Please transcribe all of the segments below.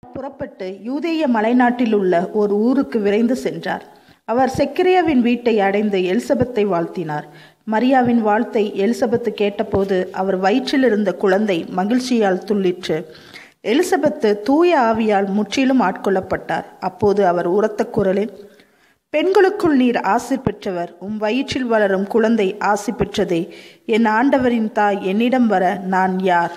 புறப்பட்டு யூதேய மலைநாட்டில் உள்ள ஒரு ஊருக்கு விரைந்து சென்றார் அவர் செக்கரியாவின் வீட்டை அடைந்து எலிசபெத்தை வாழ்த்தினார் மரியாவின் வாழ்த்தை எலிசபெத்து கேட்டபோது அவர் வயிற்றில் இருந்த குழந்தை மகிழ்ச்சியால் துள்ளிற்று எலிசபெத்து தூய ஆவியால் முற்றிலும் ஆட்கொள்ளப்பட்டார் அப்போது அவர் உரத்த குரலில் பெண்களுக்குள் நீர் ஆசி பெற்றவர் உம் வயிற்றில் வளரும் குழந்தை ஆசி பெற்றதே என் ஆண்டவரின் தாய் என்னிடம் வர நான் யார்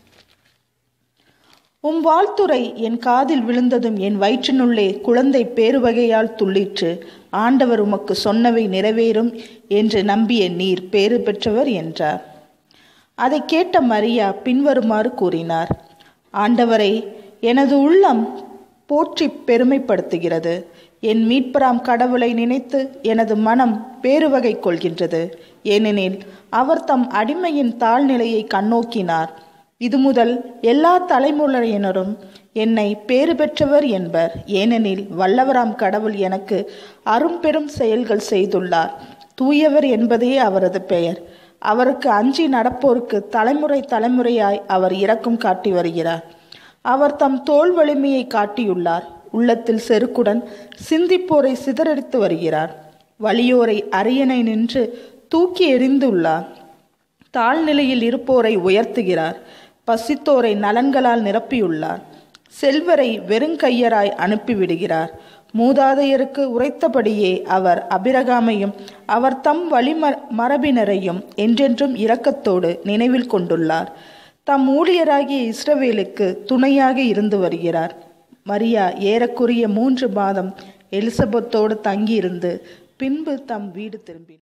உம் வாழ்த்துரை என் காதில் விழுந்ததும் என் வயிற்றினுள்ளே குழந்தை பேருவகையால் துள்ளிற்று ஆண்டவர் உமக்கு சொன்னவை நிறைவேறும் என்று நம்பிய நீர் பேறு பெற்றவர் என்றார் அதை கேட்ட மரியா பின்வருமாறு கூறினார் ஆண்டவரை எனது உள்ளம் போற்றி பெருமைப்படுத்துகிறது என் மீட்பராம் கடவுளை நினைத்து எனது மனம் பேருவகை கொள்கின்றது ஏனெனில் அவர் தம் அடிமையின் தாழ்நிலையை கண்ணோக்கினார் இது முதல் எல்லா தலைமுறையினரும் என்னை பேறு பெற்றவர் என்பர் ஏனெனில் வல்லவராம் கடவுள் எனக்கு அரும்பெரும் செயல்கள் செய்துள்ளார் தூயவர் என்பதே அவரது பெயர் அவருக்கு அஞ்சி நடப்போருக்கு தலைமுறை தலைமுறையாய் அவர் இரக்கம் காட்டி வருகிறார் அவர் தம் தோல் வலிமையை காட்டியுள்ளார் உள்ளத்தில் செருக்குடன் சிந்திப்போரை சிதறடித்து வருகிறார் வலியோரை அரியணை நின்று தூக்கி எறிந்துள்ளார் தாழ்நிலையில் இருப்போரை உயர்த்துகிறார் பசித்தோரை நலன்களால் நிரப்பியுள்ளார் செல்வரை வெறுங்கையராய் அனுப்பிவிடுகிறார் மூதாதையருக்கு உரைத்தபடியே அவர் அபிரகாமையும் அவர் தம் வழிம மரபினரையும் என்றென்றும் இரக்கத்தோடு நினைவில் கொண்டுள்ளார் தம் ஊழியராகிய இஸ்ரவேலுக்கு துணையாக இருந்து வருகிறார் மரியா ஏறக்குறைய மூன்று மாதம் எலிசபெத்தோடு தங்கியிருந்து பின்பு தம் வீடு திரும்பினார்